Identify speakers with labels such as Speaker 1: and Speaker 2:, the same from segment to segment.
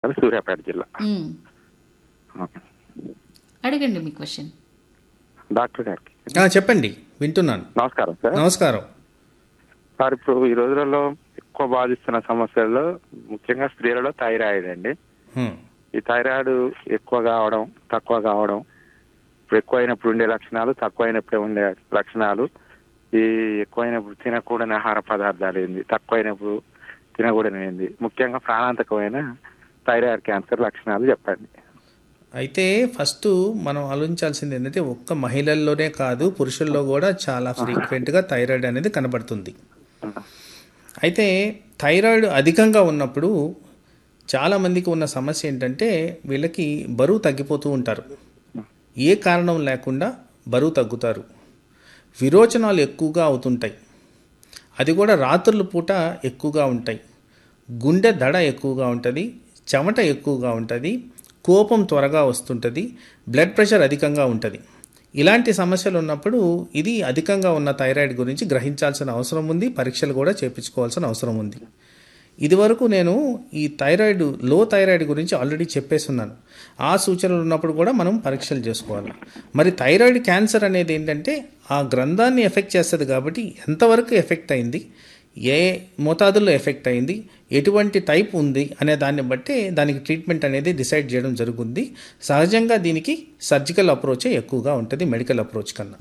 Speaker 1: అది సూర్యాపేట జిల్లా
Speaker 2: మ్మ్. అడగండి మీ క్వశ్చన్
Speaker 1: డాక్టర్ గారికి
Speaker 3: ఆ, చెప్పండి వింటున్నాను
Speaker 1: నమస్కారం సార్
Speaker 3: నమస్కారం
Speaker 1: సార్ ఇప్పుడు ఈ రోజులలో ఎక్కువ బాధిస్తున్న సమస్యల్లో ముఖ్యంగా స్త్రీలలో థైరాయిడ్ అండి
Speaker 3: హ్మ్.
Speaker 1: ఈ థైరాయిడ్ ఎక్కువ కావడం తక్కువ కావడం ఇప్పుడు ఎక్కువైనప్పుడు ఉండే లక్షణాలు తక్కువైనప్పుడే ఉండే లక్షణాలు ఈ ఎక్కువైనప్పుడు తినకూడని ఆహార పదార్థాలు ఏంది తక్కువైనప్పుడు తినకూడని ఏంది ముఖ్యంగా ప్రాణాంతకమైన థైరాయిడ్ క్యాన్సర్ లక్షణాలు చెప్పండి
Speaker 3: అయితే ఫస్ట్ మనం ఆలోచించాల్సింది ఏంటంటే ఒక్క మహిళల్లోనే కాదు పురుషుల్లో కూడా చాలా ఫ్రీక్వెంట్గా థైరాయిడ్ అనేది కనబడుతుంది అయితే థైరాయిడ్ అధికంగా ఉన్నప్పుడు చాలామందికి ఉన్న సమస్య ఏంటంటే వీళ్ళకి బరువు తగ్గిపోతూ ఉంటారు ఏ కారణం లేకుండా బరువు తగ్గుతారు విరోచనాలు ఎక్కువగా అవుతుంటాయి అది కూడా రాత్రుల పూట ఎక్కువగా ఉంటాయి గుండె దడ ఎక్కువగా ఉంటుంది చెమట ఎక్కువగా ఉంటుంది కోపం త్వరగా వస్తుంటుంది బ్లడ్ ప్రెషర్ అధికంగా ఉంటుంది ఇలాంటి సమస్యలు ఉన్నప్పుడు ఇది అధికంగా ఉన్న థైరాయిడ్ గురించి గ్రహించాల్సిన అవసరం ఉంది పరీక్షలు కూడా చేయించుకోవాల్సిన అవసరం ఉంది ఇదివరకు నేను ఈ థైరాయిడ్ లో థైరాయిడ్ గురించి ఆల్రెడీ చెప్పేస్తున్నాను ఆ సూచనలు ఉన్నప్పుడు కూడా మనం పరీక్షలు చేసుకోవాలి మరి థైరాయిడ్ క్యాన్సర్ అనేది ఏంటంటే ఆ గ్రంథాన్ని ఎఫెక్ట్ చేస్తుంది కాబట్టి ఎంతవరకు ఎఫెక్ట్ అయింది ఏ మోతాదుల్లో ఎఫెక్ట్ అయింది ఎటువంటి టైప్ ఉంది అనే దాన్ని బట్టి దానికి ట్రీట్మెంట్ అనేది డిసైడ్ చేయడం జరుగుతుంది సహజంగా దీనికి సర్జికల్ అప్రోచే ఎక్కువగా ఉంటుంది మెడికల్ అప్రోచ్ కన్నా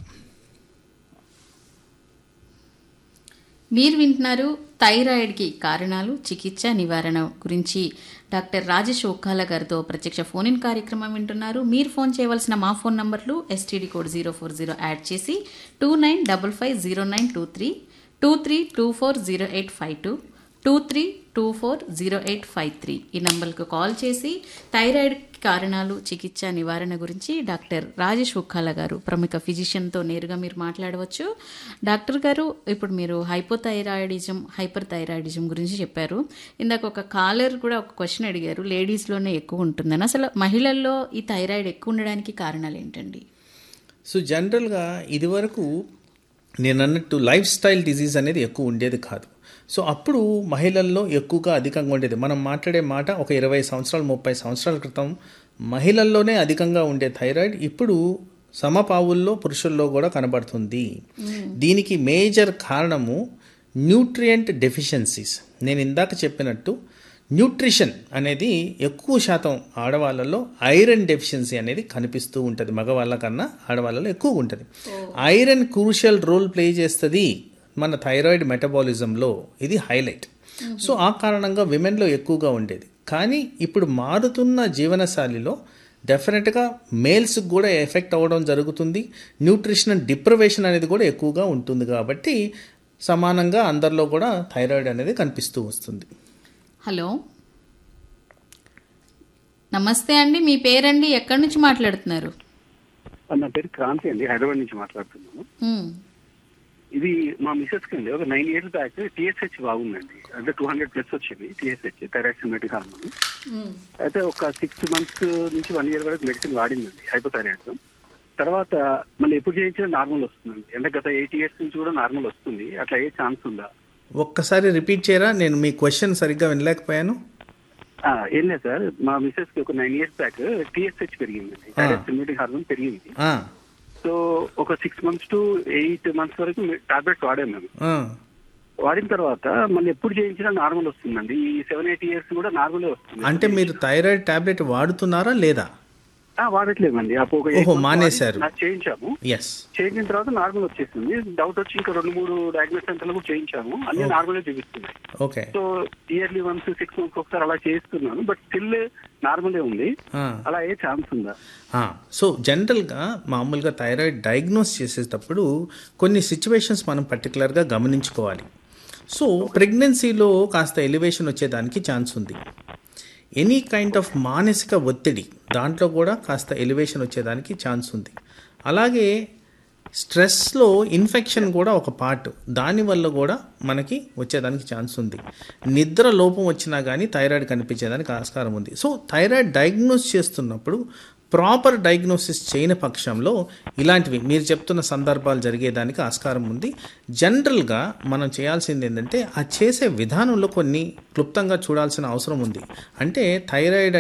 Speaker 2: మీరు వింటున్నారు థైరాయిడ్కి కారణాలు చికిత్స నివారణ గురించి డాక్టర్ రాజేష్ ఒక్కాల గారితో ప్రత్యక్ష ఫోన్ ఇన్ కార్యక్రమం వింటున్నారు మీరు ఫోన్ చేయవలసిన మా ఫోన్ నంబర్లు STD code zero four zero add చేసి two nine double five zero nine two three two three two four zero eight five two two three two four zero eight five three ఈ నంబర్కు call చేసి thyroid కారణాలు చికిత్స నివారణ గురించి doctor Rajesh ఉక్కాల గారు ప్రముఖ ఫిజిషియన్తో నేరుగా మీరు మాట్లాడవచ్చు డాక్టర్ గారు ఇప్పుడు మీరు హైపోథైరాయిడిజం హైపర్ థైరాయిడిజం గురించి చెప్పారు ఇందాక ఒక కాలర్ కూడా ఒక క్వశ్చన్ అడిగారు లేడీస్లోనే ఎక్కువ ఉంటుందని అసలు మహిళల్లో ఈ థైరాయిడ్ ఎక్కువ ఉండడానికి కారణాలు ఏంటండి
Speaker 3: సో జనరల్గా ఇదివరకు నేను అన్నట్టు లైఫ్ స్టైల్ డిజీజ్ అనేది ఎక్కువ ఉండేది కాదు సో అప్పుడు మహిళల్లో ఎక్కువగా అధికంగా ఉండేది మనం మాట్లాడే మాట ఒక ఇరవై సంవత్సరాలు ముప్పై సంవత్సరాల క్రితం మహిళల్లోనే అధికంగా ఉండే థైరాయిడ్ ఇప్పుడు సమపావుల్లో పురుషుల్లో కూడా కనబడుతుంది దీనికి మేజర్ కారణము న్యూట్రియంట్ డెఫిషియన్సీస్ నేను ఇందాక చెప్పినట్టు న్యూట్రిషన్ అనేది ఎక్కువ శాతం ఆడవాళ్ళలో ఐరన్ డెఫిషియన్సీ అనేది కనిపిస్తూ ఉంటుంది మగవాళ్ళ కన్నా ఆడవాళ్ళలో ఎక్కువ ఉంటుంది ఐరన్ క్రూషియల్ రోల్ ప్లే చేస్తుంది మన థైరాయిడ్ మెటబాలిజంలో ఇది హైలైట్ సో ఆ కారణంగా విమెన్లో ఎక్కువగా ఉండేది కానీ ఇప్పుడు మారుతున్న జీవనశైలిలో డెఫినెట్గా మేల్స్కి కూడా ఎఫెక్ట్ అవ్వడం జరుగుతుంది న్యూట్రిషనల్ డిప్రవేషన్ అనేది కూడా ఎక్కువగా ఉంటుంది కాబట్టి సమానంగా అందరిలో కూడా థైరాయిడ్ అనేది కనిపిస్తూ వస్తుంది
Speaker 2: హలో నమస్తే అండి మీ పేరండి ఎక్కడి నుంచి మాట్లాడుతున్నారు
Speaker 4: నా పేరు క్రాంతి అండి హైదరాబాద్ నుంచి మాట్లాడుతున్నాను
Speaker 2: మ్మ్.
Speaker 4: ఇది మా మిసెస్ కి అండి ఒక నైన్ ఇయర్స్ బ్యాక్ టీఎస్హెచ్ బాగుందండి అంటే టూ హండ్రెడ్ ప్లస్ వచ్చింది టీఎస్హెచ్ థైరాక్సిమెటిక్ హార్మోన్
Speaker 2: మ్మ్.
Speaker 4: అయితే ఒక సిక్స్ మంత్స్ నుంచి వన్ ఇయర్ వరకు మెడిసిన్ వాడిందండి హైపోథైరాయిడ్ తర్వాత మళ్ళీ ఎప్పుడు చేయించినా నార్మల్ వస్తుందండి అంటే గత ఎయిట్ ఇయర్స్ నుంచి కూడా నార్మల్ వస్తుంది అట్లా ఏ ఛాన్స్ ఉందా
Speaker 3: ఒక్కసారి రిపీట్ చేయరా నేను మీ క్వశ్చన్ సరిగ్గా వినలేకపోయాను
Speaker 4: ఆ, ఏం లేదు సార్ మా మిసెస్ కి ఒక నైన్ ఇయర్స్ బ్యాక్ టీఎస్హెచ్ పెరిగిందండి థైరాక్సిమెటిక్ హార్మోన్ పెరిగింది
Speaker 3: ఆ,
Speaker 4: సో ఒక six months to eight months వరకు టాబ్లెట్స్ వాడాము మేము
Speaker 3: ఆ.
Speaker 4: వాడిన తర్వాత మళ్ళీ ఎప్పుడు చేయించినా నార్మల్ వస్తుందండి ఈ సెవెన్ ఎయిట్ ఇయర్స్ కూడా నార్మలే వస్తుంది
Speaker 3: అంటే మీరు థైరాయిడ్ టాబ్లెట్ వాడుతున్నారా లేదా
Speaker 4: ఆ, వాడట్లేదండి అప్పుడు ఒక eight
Speaker 3: ఓహో,
Speaker 4: months
Speaker 3: మానేశారు.
Speaker 4: వాడి నాకు చేయించాము
Speaker 3: ఎస్
Speaker 4: చేయించిన తర్వాత నార్మల్ వచ్చేసింది డౌట్ వచ్చి ఇంకా రెండు మూడు డయాగ్నోస్ సెంటర్లు కూడా చేయించాము అన్ని నార్మలే చూపిస్తున్నాయి
Speaker 3: okay
Speaker 4: so yearly once six months ఒకసారి అలా చేస్తున్నాను బట్ స్టిల్ నార్మలే ఉంది
Speaker 3: ఆ.
Speaker 4: అలా ఏ ఛాన్స్ ఉందా
Speaker 3: ఆ, సో జనరల్గా మామూలుగా థైరాయిడ్ డయాగ్నోస్ చేసేటప్పుడు కొన్ని సిచ్యువేషన్స్ మనం పర్టికులర్గా గమనించుకోవాలి సో ప్రెగ్నెన్సీలో కాస్త ఎలివేషన్ వచ్చేదానికి ఛాన్స్ ఉంది ఎనీ కైండ్ ఆఫ్ మానసిక ఒత్తిడి దాంట్లో కూడా కాస్త ఎలివేషన్ వచ్చేదానికి ఛాన్స్ ఉంది అలాగే స్ట్రెస్లో ఇన్ఫెక్షన్ కూడా ఒక పార్ట్ దానివల్ల కూడా మనకి వచ్చేదానికి ఛాన్స్ ఉంది నిద్ర లోపం వచ్చినా కానీ థైరాయిడ్ కనిపించేదానికి ఆస్కారం ఉంది సో థైరాయిడ్ డయాగ్నోస్ చేస్తున్నప్పుడు ప్రాపర్ డయాగ్నోసిస్ చేయని పక్షంలో ఇలాంటివి మీరు చెప్తున్న సందర్భాలు జరిగేదానికి ఆస్కారం ఉంది జనరల్గా మనం చేయాల్సింది ఏంటంటే ఆ చేసే విధానంలో కొన్ని క్లుప్తంగా చూడాల్సిన అవసరం ఉంది అంటే థైరాయిడ్